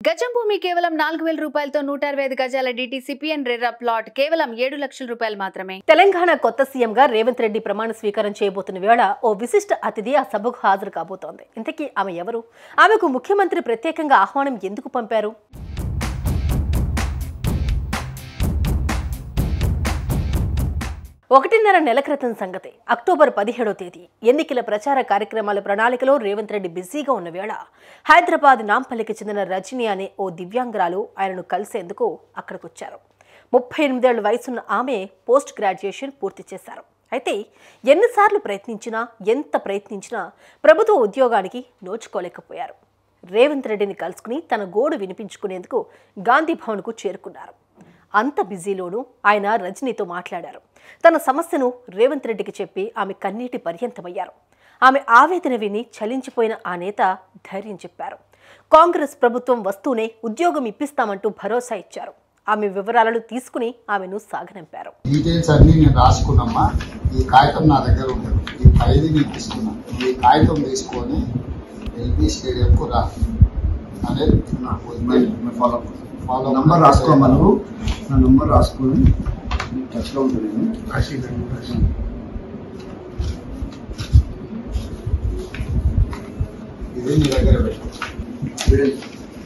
గజం భూమి కేవలం నాలుగు వేల రూపాయలతో నూట అరవై ఐదు గజాల డిటిసిపిఎన్ రెర్రా ప్లాట్ కేవలం ఏడు లక్షల రూపాయలు మాత్రమే తెలంగాణ కొత్త సీఎంగా రేవంత్ రెడ్డి ప్రమాణ స్వీకారం చేయబోతున్న వేళ ఓ విశిష్ట అతిథి ఆ సభకు హాజరు కాబోతోంది ఇంతకీ ఆమె ఎవరు ఆమెకు ముఖ్యమంత్రి ప్రత్యేకంగా ఆహ్వానం ఎందుకు పంపారు ఒకటిన్నర నెల క్రితం సంగతి అక్టోబర్ పదిహేడో తేదీ ఎన్నికల ప్రచార కార్యక్రమాల ప్రణాళికలో రేవంత్ రెడ్డి బిజీగా ఉన్న వేళ హైదరాబాద్ నాంపల్లికి చెందిన రజని అనే ఓ దివ్యాంగురాలు ఆయనను కలిసేందుకు అక్కడికొచ్చారు ముప్పై ఎనిమిదేళ్ల వయసున్న ఆమె పోస్ట్ గ్రాడ్యుయేషన్ పూర్తి చేశారు అయితే ఎన్నిసార్లు ప్రయత్నించినా ఎంత ప్రయత్నించినా ప్రభుత్వ ఉద్యోగానికి నోచుకోలేకపోయారు రేవంత్ రెడ్డిని కలుసుకుని తన గోడు వినిపించుకునేందుకు గాంధీ భవన్కు చేరుకున్నారు అంత బిజీలోనూ ఆయన రజనీతో మాట్లాడారు తన సమస్యను రేవంత్ రెడ్డికి చెప్పి ఆమె కన్నీటి పర్యంతమయ్యారు ఆమె ఆవేదన విని చలించిపోయిన ఆ నేత ధైర్యం చెప్పారు కాంగ్రెస్ ప్రభుత్వం వస్తూనే ఉద్యోగం ఇప్పిస్తామంటూ భరోసా ఇచ్చారు ఆమె వివరాలను తీసుకుని ఆమెను సాగనంపారు డీటెయిల్స్ అన్ని నేను రాసుకున్నామా ఈ కాగితం నా దగ్గర ఉంటుంది ఈ ఖైదీ నీకు ఇస్తున్నా ఈ కాగితం తీసుకొని ఎల్బీ స్టేడియంకు రా అనేది ఫాలో ఫాలో నంబర్ రాసుకోమా నువ్వు నా నంబర్ రాసుకొని నీకు టచ్లో ఉంటుంది నేను ఇది నీ దగ్గర పెట్టు వీడియో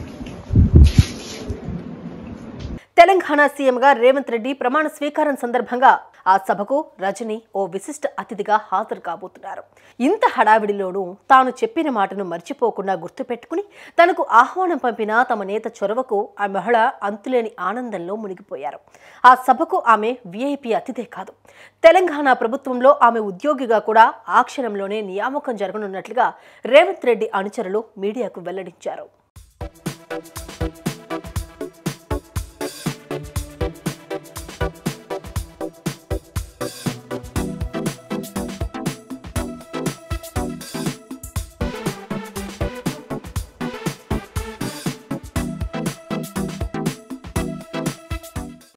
తెలంగాణ సీఎంగా రేవంత్ రెడ్డి ప్రమాణ స్వీకారం సందర్భంగా ఆ సభకు రజని ఓ విశిష్ట అతిథిగా హాజరు కాబోతున్నారు ఇంత హడావిడిలోనూ తాను చెప్పిన మాటను మర్చిపోకుండా గుర్తుపెట్టుకుని తనకు ఆహ్వానం పంపిన తమ నేత చొరవకు ఆ మహిళ అంతులేని ఆనందంలో మునిగిపోయారు ఆ సభకు ఆమె విఐపి అతిథే కాదు తెలంగాణ ప్రభుత్వంలో ఆమె ఉద్యోగిగా కూడా ఆ క్షణంలోనే నియామకం జరగనున్నట్లుగా రేవంత్ రెడ్డి అనుచరులు మీడియాకు వెల్లడించారు